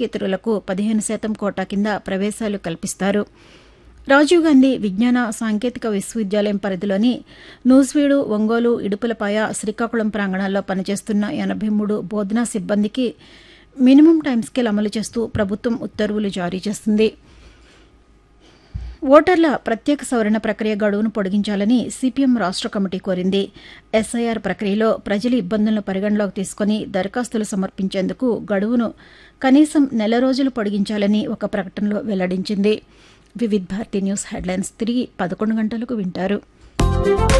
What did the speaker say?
ప్రయాణికేతరులకు పదిహేను శాతం కోటా కింద ప్రవేశాలు కల్పిస్తారు రాజీవ్ గాంధీ విజ్ఞాన సాంకేతిక విశ్వవిద్యాలయం పరిధిలోని నూజివీడు ఒంగోలు ఇడుపులపాయ శ్రీకాకుళం ప్రాంగణాల్లో పనిచేస్తున్న ఎనబై మూడు బోధనా సిబ్బందికి మినిమం టైం స్కేల్ అమలు చేస్తూ ప్రభుత్వం ఉత్తర్వులు జారీ చేస్తుంది ఓటర్ల ప్రత్యేక సవరణ ప్రక్రియ గడువును పొడిగించాలని సిపిఎం రాష్ట కమిటీ కోరింది ఎస్ఐఆర్ ప్రక్రియలో ప్రజల ఇబ్బందులను పరిగణలోకి తీసుకుని దరఖాస్తులు సమర్పించేందుకు గడువును కనీసం నెల రోజులు పొడిగించాలని ఒక ప్రకటనలో వెల్లడించింది వివిధ్ భారతి న్యూస్ హెడ్లైన్స్ తిరిగి పదకొండు గంటలకు వింటారు